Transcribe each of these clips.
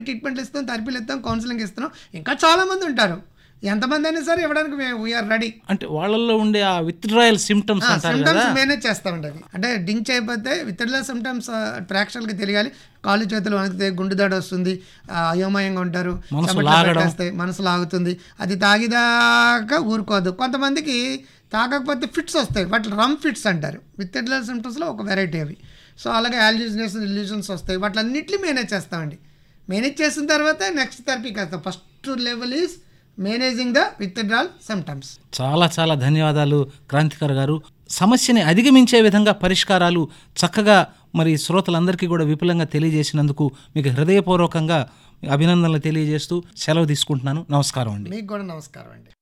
ట్రీట్మెంట్లు ఇస్తాం థెరపీలు ఇస్తాం కౌన్సిలింగ్ ఇస్తున్నాం ఇంకా చాలా మంది ఉంటారు ఎంతమంది అయినా సరే ఇవ్వడానికి వీఆర్ రెడీ అంటే వాళ్ళల్లో ఉండే ఆ విత్డ్రాయల్ సిమ్టమ్స్ అంటారు కదా సిమ్టమ్స్ మేనేజ్ చేస్తామండి అది అంటే డింక్ చేయకపోతే వితడ్ల సిమ్టమ్స్ ప్రేక్షకులకి తెలియాలి కాళ్ళు చేతులు వణికితే గుండె దడ వస్తుంది ఆ, అయోమయంగా ఉంటారు మనసు చెమటలు లాగడం. పట్టేస్తాయి, మనసు లాగుతుంది అది తాగిదాకా ఊరుకోదు కొంతమందికి తాగకపోతే ఫిట్స్ వస్తాయి వాటి రమ్ ఫిట్స్ అంటారు వితడ్ల సిమ్టమ్స్లో ఒక వెరైటీ అవి సో అలాగే యాల్యూజినేస్ ఇల్యూషన్స్ వస్తాయి వాటిలన్నింటినీ మేనేజ్ చేస్తామండి మేనేజ్ చేసిన తర్వాత నెక్స్ట్ థెరపీకి వేస్తాం first level is managing the withdrawal symptoms చాలా చాలా ధన్యవాదాలు క్రాంతికర్ గారు సమస్యని అధిగమించే విధంగా పరిష్కారాలు చక్కగా మరి శ్రోతలందరికీ కూడా విపులంగా తెలియజేసినందుకు మీకు హృదయపూర్వకంగా అభినందనలు తెలియజేస్తూ సెలవు తీసుకుంటున్నాను నమస్కారం అండి మీకు కూడా నమస్కారం అండి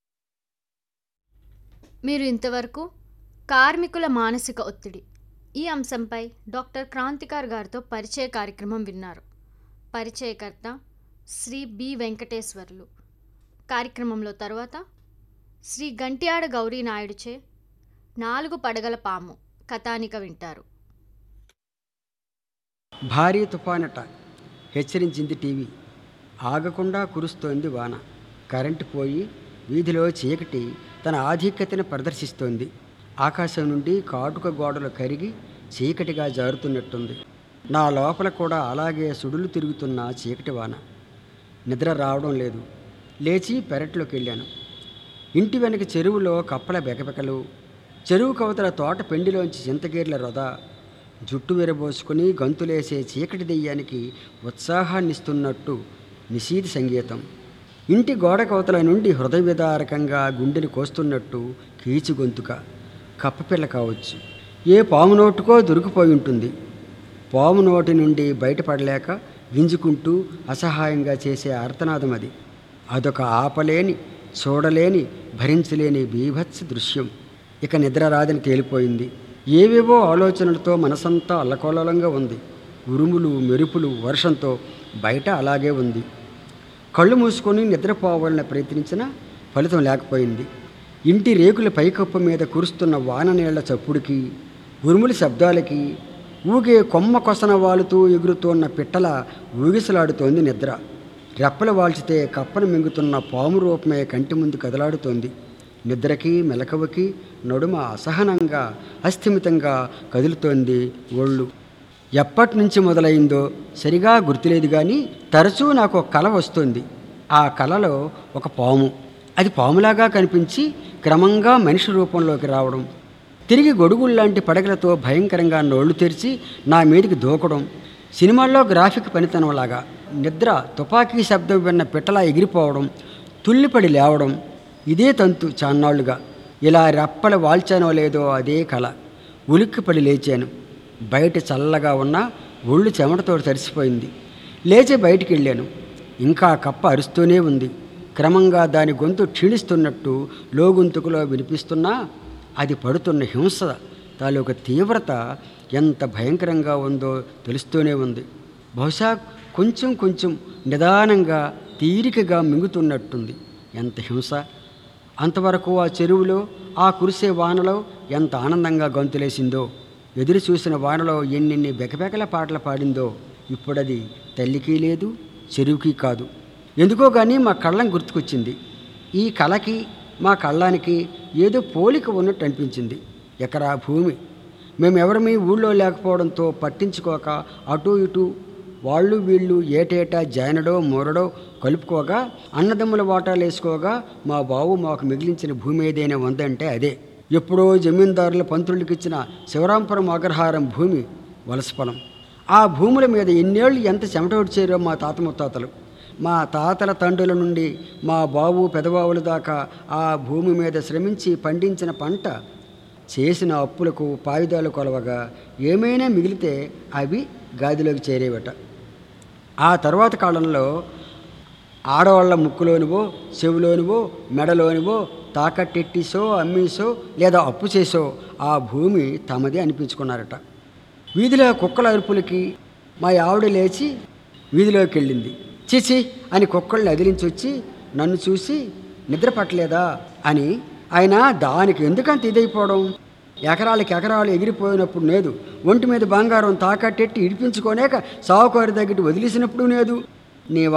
మీరు ఇంతవరకు కార్మికుల మానసిక ఒత్తిడి ఈ అంశంపై డాక్టర్ క్రాంతికార్ గారితో పరిచయ కార్యక్రమం విన్నారు పరిచయకర్త శ్రీ బి వెంకటేశ్వర్లు కార్యక్రమంలో తర్వాత శ్రీ గంట్యాడ గౌరీ నాయుడుచే నాలుగు పడగల పాము కథానిక వింటారు భారీ తుఫానట హెచ్చరించింది టీవీ ఆగకుండా కురుస్తోంది వాన కరెంటు పోయి వీధిలో చీకటి తన ఆధిక్యతను ప్రదర్శిస్తోంది ఆకాశం నుండి కాటుక గోడలు కరిగి చీకటిగా జారుతున్నట్టుంది నా లోపల కూడా అలాగే సుడులు తిరుగుతున్న చీకటి వాన నిద్ర రావడం లేదు లేచి పెరట్లోకి వెళ్ళాను ఇంటి వెనక చెరువులో కప్పల బెకబెకలు చెరువు కవతల తోట పెండిలోంచి చింతగీర్ల రొద జుట్టు విరబోసుకుని గంతులేసే చీకటి దెయ్యానికి ఉత్సాహాన్నిస్తున్నట్టు నిశీతి సంగీతం ఇంటి గోడ కవతల నుండి హృదయ విదారకంగా గుండెని కోస్తున్నట్టు కీచు గొంతుక కప్పపిల్ల కావచ్చు ఏ పాము నోటుకో దొరికిపోయి ఉంటుంది పాము నోటి నుండి బయటపడలేక గింజుకుంటూ అసహాయంగా చేసే ఆర్తనాదం అది అదొక ఆపలేని చూడలేని భరించలేని బీభత్స దృశ్యం ఇక నిద్ర రాదని తేలిపోయింది ఏవేవో ఆలోచనలతో మనసంతా అల్లకోలంగా ఉంది ఉరుములు మెరుపులు వర్షంతో బయట అలాగే ఉంది కళ్ళు మూసుకొని నిద్రపోవాలని ప్రయత్నించినా ఫలితం లేకపోయింది ఇంటి రేకుల పైకప్పు మీద కురుస్తున్న వాన నీళ్ల చప్పుడుకి ఉరుముల శబ్దాలకి ఊగే కొమ్మ కొసన వాలుతూ ఎగురుతోన్న పిట్టల ఊగిసలాడుతోంది నిద్ర రెప్పలు వాల్చితే కప్పను మింగుతున్న పాము రూపమే కంటి ముందు కదలాడుతోంది నిద్రకి మెలకువకి నడుమ అసహనంగా అస్థిమితంగా కదులుతోంది ఒళ్ళు ఎప్పటి నుంచి మొదలైందో సరిగా గుర్తులేదు కానీ తరచూ నాకు ఒక కల వస్తుంది ఆ కలలో ఒక పాము అది పాములాగా కనిపించి క్రమంగా మనిషి రూపంలోకి రావడం తిరిగి గొడుగుల్లాంటి పడగలతో భయంకరంగా నోళ్లు తెరిచి నా మీదికి దూకడం సినిమాల్లో గ్రాఫిక్ పనితనంలాగా నిద్ర తుపాకీ శబ్దం విన్న పిట్టలా ఎగిరిపోవడం తుల్లిపడి లేవడం ఇదే తంతు చాన్నాళ్లుగా ఇలా రెప్పలు వాల్చానో లేదో అదే కళ ఉలిక్కిపడి లేచాను బయట చల్లగా ఉన్న ఒళ్ళు చెమటతో తడిసిపోయింది లేచి బయటికి వెళ్ళాను ఇంకా కప్ప అరుస్తూనే ఉంది క్రమంగా దాని గొంతు క్షీణిస్తున్నట్టు లోగొంతుకులో వినిపిస్తున్నా అది పడుతున్న హింస తాలూకు తీవ్రత ఎంత భయంకరంగా ఉందో తెలుస్తూనే ఉంది బహుశా కొంచెం కొంచెం నిదానంగా తీరికగా మింగుతున్నట్టుంది ఎంత హింస అంతవరకు ఆ చెరువులో ఆ కురిసే వానలో ఎంత ఆనందంగా గొంతులేసిందో ఎదురు చూసిన వానలో ఎన్నెన్ని బెకబెకల పాటలు పాడిందో ఇప్పుడది తల్లికి లేదు చెరువుకి కాదు ఎందుకో కానీ మా కళ్ళం గుర్తుకొచ్చింది ఈ కళకి మా కళ్ళానికి ఏదో పోలిక ఉన్నట్టు అనిపించింది ఎకరా భూమి మేమెవరమీ ఊళ్ళో లేకపోవడంతో పట్టించుకోక అటు ఇటు వాళ్ళు వీళ్ళు ఏటేటా జానడో మూరడో కలుపుకోగా అన్నదమ్ముల వాటాలు వేసుకోగా మా బావు మాకు మిగిలించిన భూమి ఏదైనా ఉందంటే అదే ఎప్పుడో జమీందారుల పంతులకి ఇచ్చిన శివరాంపురం అగ్రహారం భూమి వలసపొలం ఆ భూముల మీద ఎన్నేళ్ళు ఎంత చెమట వచ్చారో మా తాత ముత్తాతలు మా తాతల తండ్రుల నుండి మా బావు పెదబావుల దాకా ఆ భూమి మీద శ్రమించి పండించిన పంట చేసిన అప్పులకు పాయుధాలు కొలవగా ఏమైనా మిగిలితే అవి గాదిలోకి చేరేవట ఆ తర్వాత కాలంలో ఆడవాళ్ళ ముక్కులోనివో చెవిలోనివో మెడలోనివో తాకట్టెట్టిసో అమ్మీసో లేదా అప్పు చేసో ఆ భూమి తమది అనిపించుకున్నారట వీధిలో కుక్కల అరుపులకి మా ఆవిడ లేచి వీధిలోకి వెళ్ళింది చిచి అని కుక్కల్ని అదిలించి వచ్చి నన్ను చూసి నిద్ర పట్టలేదా అని ఆయన దానికి ఎందుకంత ఇదైపోవడం ఎకరాలకి ఎకరాలు ఎగిరిపోయినప్పుడు లేదు ఒంటి మీద బంగారం తాకట్టెట్టి ఇడిపించుకోలేక సావుకారి దగ్గర వదిలేసినప్పుడు లేదు నీ